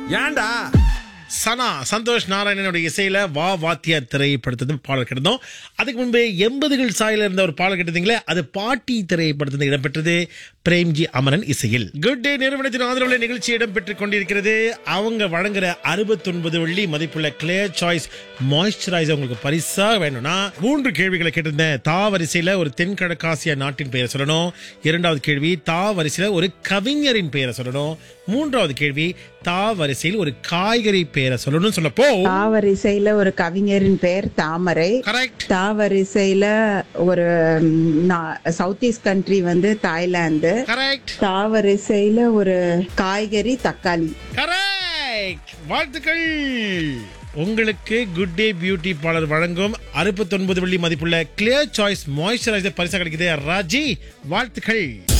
ஏன்டா சனா சந்தோஷ் நாராயணனுடைய இசையில வா வாத்தியார் திரைப்படத்தின் பாடல் கிடந்தோம் அதுக்கு முன்பு எண்பதுகள் சாயில இருந்த ஒரு பாடல் கிட்டத்தீங்களே அது பாட்டி திரைப்படத்தில் இடம்பெற்றது பிரேம்ஜி அமரன் இசையில் குட் டே நிறுவனத்தின் ஆதரவுள்ள நிகழ்ச்சி இடம்பெற்றுக் கொண்டிருக்கிறது அவங்க வழங்குற அறுபத்தொன்பது வெள்ளி மதிப்புள்ள கிளியர் சாய்ஸ் மாய்ஸ்சரைசர் உங்களுக்கு பரிசா வேணும்னா மூன்று கேள்விகளை கேட்டிருந்தேன் தா வரிசையில ஒரு தென்கிழக்காசிய நாட்டின் பெயரை சொல்லணும் இரண்டாவது கேள்வி தா வரிசையில ஒரு கவிஞரின் பெயரை சொல்லணும் மூன்றாவது கேள்வி தா வரிசையில் ஒரு காய்கறி பெயரை சொல்லணும்னு சொல்லப்போ தாவரிசையில ஒரு கவிஞரின் பெயர் தாமரை கரெக்ட் தாவரிசையில ஒரு சவுத் ஈஸ்ட் கண்ட்ரி வந்து தாய்லாந்து கரெக்ட் தாவரிசையில ஒரு காய்கறி தக்காளி கரெக்ட் வாழ்த்துக்கள் உங்களுக்கு குட் டே பியூட்டி பார்லர் வழங்கும் அறுபத்தொன்பது வெள்ளி மதிப்புள்ள கிளியர் சாய்ஸ் மாய்ஸ்சரைசர் பரிசா கிடைக்குது ராஜி வாழ்த்துக்கள்